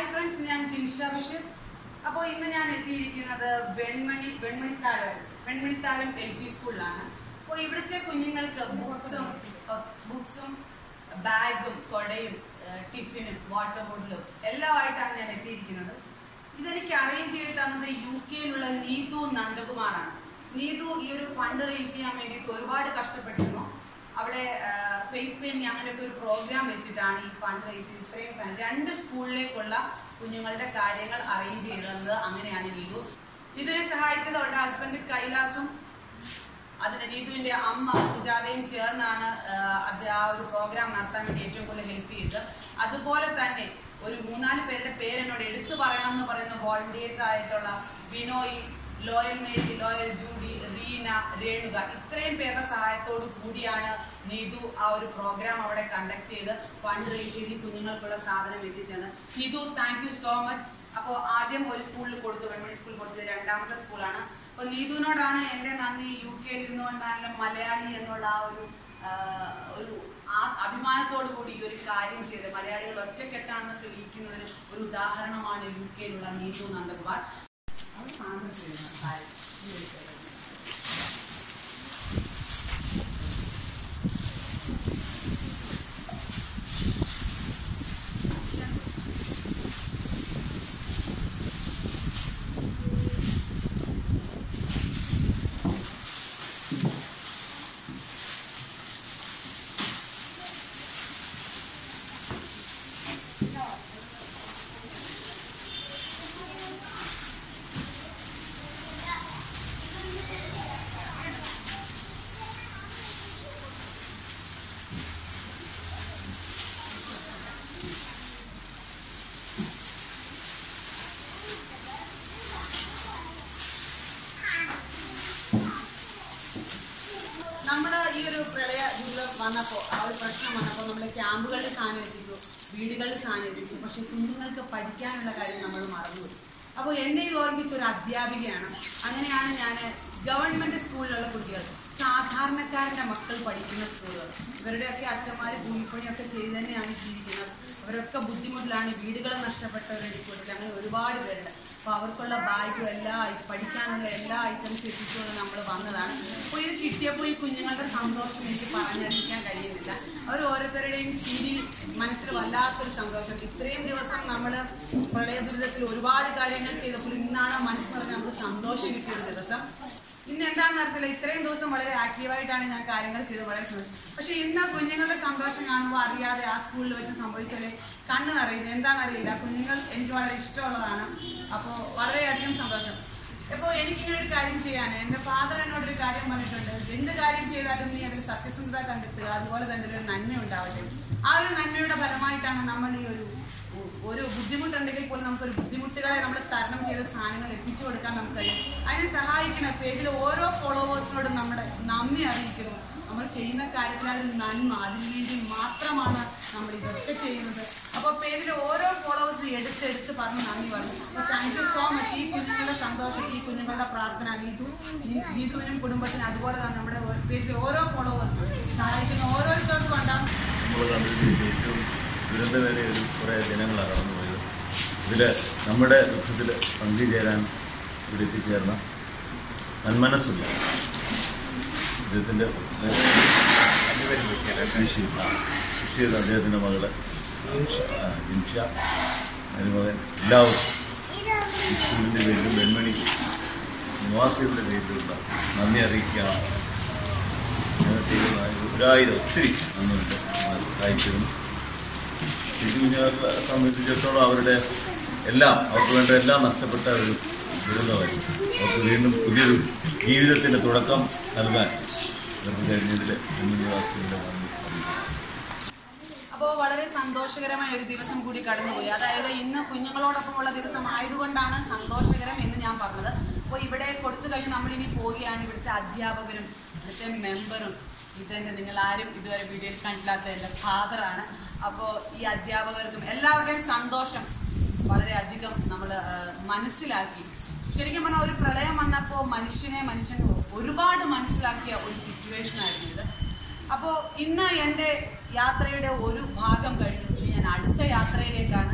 Hi friends ഞാൻ ജിൻഷ ബഷീർ അപ്പോൾ ഇന്ന് ഞാൻ എത്തിയിരിക്കുന്നത് വെൺമണി വെൺമണിത്താഴം വെൺമണിത്താഴം എൽ പി സ്കൂളിലാണ് അപ്പോൾ ഇവിടുത്തെ കുഞ്ഞുങ്ങൾക്ക് ബുക്സും ബുക്സും ബാഗും കൊടയും ഏഹ്, ടിഫിനും വാട്ടർ ബോട്ടിലും എല്ലാമായിട്ടാണ് ഞാൻ എത്തിയിരിക്കുന്നത് ഇതെനിക്ക് അറേഞ്ച് ചെയ്ത് തന്നത് യു കെയിലുള്ള നീതു നന്ദകുമാറാണ് നീതു ഈ ഒരു ഫണ്ട് റേസ് ചെയ്യാൻ വേണ്ടിയിട്ട് ഒരുപാട് കഷ്ടപ്പെട്ടിരുന്നു അവിടെ ഫേസ് പെയിന്റിങ് അങ്ങനെയൊക്കെ ഒരു പ്രോഗ്രാം വെച്ചിട്ടാണ് ഈ ഫണ്ട് റേസിംഗ് ഇത്രയും സാധനം രണ്ട് സ്കൂളിലേക്കുള്ള കുഞ്ഞുങ്ങളുടെ കാര്യങ്ങൾ അറേഞ്ച് ചെയ്തത് അങ്ങനെയാണ് നീതു ഇതിനെ സഹായിച്ചത് അവരുടെ ഹസ്ബൻഡ് കൈലാസും അതിന് നീതുവിന്റെ അമ്മ സുജാതയും ചേർന്നാണ് ആ, അത് ആ ഒരു പ്രോഗ്രാം നടത്താൻ വേണ്ടി ഏറ്റവും കൂടുതൽ ഹെൽപ്പ് ചെയ്തത് അതുപോലെ തന്നെ ഒരു മൂന്നാല് പേരുടെ പേര് എന്നോട് എടുത്തു പറയണം എന്ന് പറയുന്ന വോളണ്ടിയേഴ്സ് ആയിട്ടുള്ള ബിനോയ് ലോയൽ മേരി ലോയൽ ജൂഡി റീന രേണുക ഇത്രയും പേരുടെ സഹായത്തോടു കൂടിയാണ് നീതു ആ ഒരു പ്രോഗ്രാം അവിടെ കണ്ടക്ട് ചെയ്ത് ഫണ്ട് റേസ് ചെയ്ത് ഈ കുഞ്ഞുങ്ങൾക്കുള്ള സാധനം എത്തിച്ചത് Neethu thank you so much അപ്പോൾ ആദ്യം ഒരു സ്കൂളിൽ കൊടുത്തു വെൺമണി സ്കൂളിൽ കൊടുത്തത് രണ്ടാമത്തെ സ്കൂളാണ് അപ്പൊ നീതുവിനോടാണ് എന്റെ നന്ദി യു കെയിൽ ഇരുന്നുകൊണ്ടാണെങ്കിലും മലയാളി എന്നുള്ള ആ ഒരു ആ, ഒരു ആ അഭിമാനത്തോടു കൂടി ഈ ഒരു കാര്യം ചെയ്ത് മലയാളികൾ ഒറ്റക്കെട്ടാണെന്ന് തെളിയിക്കുന്നതിന് ഒരു ഉദാഹരണമാണ് യു കെയിലുള്ള നീതു നന്ദകുമാർ അവർ സാധനം ചെയ്യുന്ന കാര്യം ഈ ഒരു കാര്യം. നമ്മുടെ ഈ ഒരു പ്രളയ ദുരിതം വന്നപ്പോൾ ആ ഒരു പ്രശ്നം വന്നപ്പോൾ നമ്മൾ ക്യാമ്പുകളിൽ സാധനം എത്തിച്ചു വീടുകളിൽ സാധനം എത്തിച്ചു പക്ഷെ കുഞ്ഞുങ്ങൾക്ക് പഠിക്കാനുള്ള കാര്യം നമ്മൾ മറന്നുപോയി അപ്പോൾ എന്നെ ഇത് ഓർമ്മിച്ച ഒരു അധ്യാപികയാണ് അങ്ങനെയാണ് ഞാൻ ഗവൺമെന്റ് സ്കൂളിലുള്ള കുട്ടികൾ സാധാരണക്കാരന്റെ മക്കൾ പഠിക്കുന്ന സ്കൂളുകൾ ഇവരുടെയൊക്കെ അച്ഛന്മാർ കൂലിപ്പണിയൊക്കെ ചെയ്ത് തന്നെയാണ് ജീവിക്കുന്നത് അവരൊക്കെ ബുദ്ധിമുട്ടിലാണ് വീടുകൾ നഷ്ടപ്പെട്ടവരുടെ കൂട്ടത്തിൽ അങ്ങനെ ഒരുപാട് പേരുണ്ട് അപ്പോൾ അവർക്കുള്ള ബാഗും എല്ലാ പഠിക്കാനുള്ള എല്ലാ ഐറ്റംസ് എത്തിച്ചുകൊണ്ട് നമ്മൾ വന്നതാണ് അപ്പോൾ ഇത് കിട്ടിയപ്പോൾ ഈ കുഞ്ഞുങ്ങളുടെ സന്തോഷം എനിക്ക് പറഞ്ഞറിയിക്കാൻ കഴിയുന്നില്ല അവർ ഓരോരുത്തരുടെയും ചിരി മനസ്സിൽ വല്ലാത്തൊരു സന്തോഷം ഇത്രയും ദിവസം നമ്മൾ പ്രളയ ദുരിതത്തിൽ ഒരുപാട് കാര്യങ്ങൾ ചെയ്തപ്പോൾ ഇന്നാണ് മനസ്സ് പറഞ്ഞ് നമുക്ക് സന്തോഷം കിട്ടിയ ഒരു ദിവസം ഇന്ന് എന്താണെന്ന് അറിയത്തില്ല ഇത്രയും ദിവസം വളരെ ആക്റ്റീവായിട്ടാണ് ഞാൻ കാര്യങ്ങൾ ചെയ്ത് വളരെ ശ്രമിച്ചത് പക്ഷെ ഇന്ന് കുഞ്ഞുങ്ങളുടെ സന്തോഷം കാണുമ്പോൾ അറിയാതെ ആ സ്കൂളിൽ വെച്ച് സംഭവിച്ചാലേ കണ്ണ് നിറയുന്നത് എന്താണെന്നറിയില്ല കുഞ്ഞുങ്ങൾ എനിക്ക് വളരെ ഇഷ്ടമുള്ളതാണ് അപ്പോൾ വളരെയധികം സന്തോഷം അപ്പോൾ എനിക്കിങ്ങനെ ഒരു കാര്യം ചെയ്യാൻ എൻ്റെ ഫാദർ എന്നോട് ഒരു കാര്യം പറഞ്ഞിട്ടുണ്ട് എന്ത് കാര്യം ചെയ്താലും നീ അതിൽ സത്യസന്ധത കണ്ടെത്തുക അതുപോലെ തന്നെ ഒരു നന്മ ഉണ്ടാവട്ടെ ആ ഒരു നന്മയുടെ ഫലമായിട്ടാണ് നമ്മൾ ഈ ഒരു ഒരു ബുദ്ധിമുട്ടുണ്ടെങ്കിൽ പോലും നമുക്കൊരു ബുദ്ധിമുട്ടുകളെ നമ്മൾ തരണം ചെയ്ത സാധനങ്ങൾ എത്തിച്ചു കൊടുക്കാൻ നമുക്ക് കഴിയും അതിനെ സഹായിക്കുന്ന പേജിൽ ഓരോ ഫോളോവേഴ്സിനോടും നമ്മുടെ നന്ദി അറിയിക്കുന്നു നമ്മൾ ചെയ്യുന്ന കാര്യത്തിൽ ആ ഒരു നന്മ അതിനു വേണ്ടി മാത്രമാണ് നമ്മൾ ഇതൊക്കെ ചെയ്യുന്നത് അപ്പോൾ പേജിൽ ഓരോ ഫോളോവേഴ്സിനും എടുത്തെടുത്ത് പറഞ്ഞ് നന്ദി പറഞ്ഞു അപ്പോൾ താങ്ക് യു സോ മച്ച് ഈ കുഞ്ഞുങ്ങളുടെ സന്തോഷം ഈ കുഞ്ഞുങ്ങളുടെ പ്രാർത്ഥന നീതു നീതുവിനും കുടുംബത്തിനും അതുപോലെ തന്നെ നമ്മുടെ പേജിൽ ഓരോ ഫോളോവേഴ്സിനും സഹായിക്കുന്ന ഓരോരുത്തർക്കും ഉണ്ടാകും നമ്മൾ കണ്ടിരിക്കുന്ന ഏറ്റവും ദുരന്തമേറിയ ഒരു കുറേ ദിനങ്ങളാണ് കടന്നുപോയത് ഇതിൽ നമ്മുടെ ദുഃഖത്തിൽ പങ്കുചേരാൻ ഇവിടെ എത്തിച്ചേർന്ന നന്മനസ്സുള്ള അദ്ദേഹത്തിൻ്റെ കൃഷി കൃഷി ചെയ്ത അദ്ദേഹത്തിൻ്റെ മകള് ആ, ജിൻഷ മരുമകൻ എല്ലാവരും ഈ സ്കൂളിൻ്റെ പേരിലും വെൺമണി നിവാസികളുടെ പേരിലുള്ള നന്ദി അറിയിക്കുകയാണ് ഞങ്ങൾക്ക് ഒരായിരം ഒത്തിരി നന്ദിയുണ്ട് നമ്മളെ സഹായിച്ചതും ശരിക്കും കുഞ്ഞുങ്ങളെ സംബന്ധിച്ചിടത്തോളം അവരുടെ എല്ലാം അവർക്ക് വേണ്ട എല്ലാം നഷ്ടപ്പെട്ട ഒരു ദുരന്തമായിരുന്നു അവർക്ക് വീണ്ടും പുതിയൊരു ജീവിതത്തിൻ്റെ തുടക്കം നൽകാൻ അവർക്ക് കഴിഞ്ഞതിൽ കുഞ്ഞുനിവാസികളുടെ നന്ദി അറിയിക്കുന്നു അപ്പോൾ വളരെ സന്തോഷകരമായ ഒരു ദിവസം കൂടി കടന്നുപോയി അതായത് ഇന്ന് കുഞ്ഞുങ്ങളോടൊപ്പമുള്ള ദിവസം ആയതുകൊണ്ടാണ് സന്തോഷകരം എന്ന് ഞാൻ പറഞ്ഞത് അപ്പോൾ ഇവിടെ കൊടുത്തു കഴിഞ്ഞ് നമ്മളിനി പോവുകയാണ് ഇവിടുത്തെ അധ്യാപകരും ഇവിടുത്തെ മെമ്പറും ഇതെന്നെ നിങ്ങൾ ആരും ഇതുവരെ വീഡിയോയിൽ കണ്ടില്ലാത്ത എൻ്റെ ഫാദറാണ് അപ്പോൾ ഈ അധ്യാപകർക്കും എല്ലാവരുടെയും സന്തോഷം വളരെയധികം നമ്മൾ മനസ്സിലാക്കി ശരിക്കും പറഞ്ഞാൽ ഒരു പ്രളയം വന്നപ്പോൾ മനുഷ്യനെ മനുഷ്യൻ ഒരുപാട് മനസ്സിലാക്കിയ ഒരു സിറ്റുവേഷൻ ആയിരുന്നു ഇത് അപ്പോൾ ഇന്ന് എൻ്റെ യാത്രയുടെ ഒരു ഭാഗം കഴിഞ്ഞു ഇനി ഞാൻ അടുത്ത യാത്രയിലേക്കാണ്